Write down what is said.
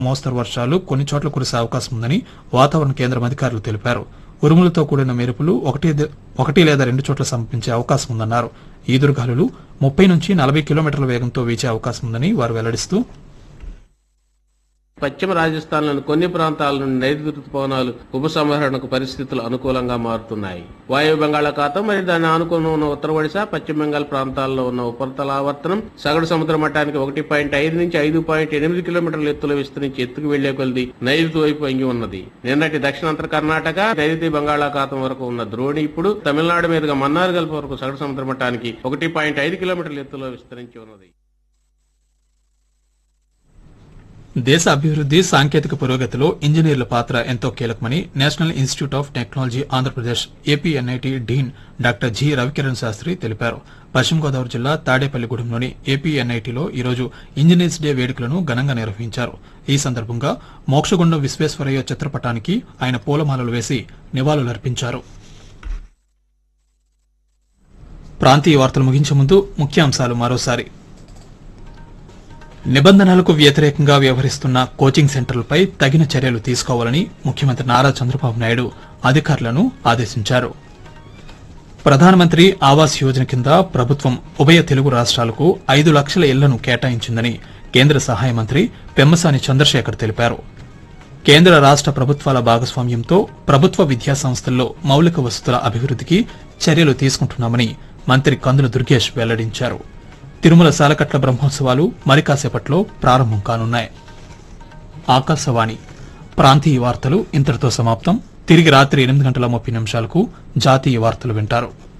మోస్తరు వర్షాలు కొన్ని చోట్ల కురిసే అవకాశం ఉందని వాతావరణ కేంద్రం అధికారులు తెలిపారు ఉరుములతో కూడిన మెరుపులు ఒకటి ఒకటి లేదా రెండు చోట్ల సంభవించే అవకాశం ఉందన్నారు ఈదురుగాలులు ముప్పై నుంచి నలభై కిలోమీటర్ల వేగంతో వీచే అవకాశం ఉందని వారు వెల్లడిస్తూ పశ్చిమ రాజస్థాన్లోని కొన్ని ప్రాంతాల నుండి నైరుతి రుతుపవనాలు ఉపసంహరణకు పరిస్థితులు అనుకూలంగా మారుతున్నాయి వాయు బంగాళాఖాతం మరియు దాన్ని ఆనుకుని ఉన్న ఉత్తర ఒడిశా పశ్చిమ బెంగాల్ ప్రాంతాల్లో ఉన్న ఉపరితల ఆవర్తనం సగటు సముద్ర మట్టానికి ఒకటి పాయింట్ ఐదు నుంచి ఐదు పాయింట్ ఎనిమిది కిలోమీటర్ల ఎత్తులో విస్తరించి ఎత్తుకు వెళ్లే కొలది నైరుతి వైపు వంగి ఉన్నది నిన్నటి దక్షిణాంతర కర్ణాటక నైరుతి బంగాళాఖాతం వరకు ఉన్న ద్రోణి ఇప్పుడు తమిళనాడు మీదుగా మన్నార్ గల్ఫ్ వరకు సగటు సముద్ర మట్టానికి ఒకటి పాయింట్ ఐదు కిలోమీటర్ల ఎత్తులో విస్తరించి ఉన్నది దేశ అభివృద్ది సాంకేతిక పురోగతిలో ఇంజనీర్ల పాత్ర ఎంతో కీలకమని national institute of technology Andhra Pradesh APNIT dean doctor G Ravikiran Sastry తెలిపారు పశ్చిమ గోదావరి జిల్లా తాడేపల్లిగూడెంలోని ఏపీఎన్ఐటిలో ఈరోజు ఇంజనీర్స్ డే వేడుకలను ఘనంగా నిర్వహించారు ఈ సందర్భంగా మోక్షగుండం విశ్వేశ్వరయ్య చిత్రపటానికి ఆయన పూలమాలలు వేసి నివాళులర్పించారు ప్రాంతీయ వార్తలు ముగించే ముందు ముఖ్యాంశాలు మరోసారి నిబంధనలకు వ్యతిరేకంగా వ్యవహరిస్తున్న కోచింగ్ సెంటర్లపై తగిన చర్యలు తీసుకోవాలని ముఖ్యమంత్రి నారా చంద్రబాబు నాయుడు అధికారులను ఆదేశించారు ప్రధానమంత్రి ఆవాస్ యోజన కింద ప్రభుత్వం ఉభయ తెలుగు రాష్ట్రాలకు ఐదు లక్షల ఇళ్లను కేటాయించిందని కేంద్ర సహాయ మంత్రి పెమ్మసాని చంద్రశేఖర్ తెలిపారు కేంద్ర రాష్ట ప్రభుత్వాల భాగస్వామ్యంతో ప్రభుత్వ విద్యా సంస్థల్లో మౌలిక వసతుల అభివృద్దికి చర్యలు తీసుకుంటున్నామని మంత్రి కందుల దుర్గేష్ వెల్లడించారు తిరుమల సాలకట్ల బ్రహ్మోత్సవాలు మరి కాసేపట్లో ప్రారంభం కానున్నాయి ఆకాశవాణి ప్రాంతీయ వార్తలు ఇంతటితో సమాప్తం తిరిగి రాత్రి ఎనిమిది గంటల ముప్పై నిమిషాలకు జాతీయ వార్తలు వింటారు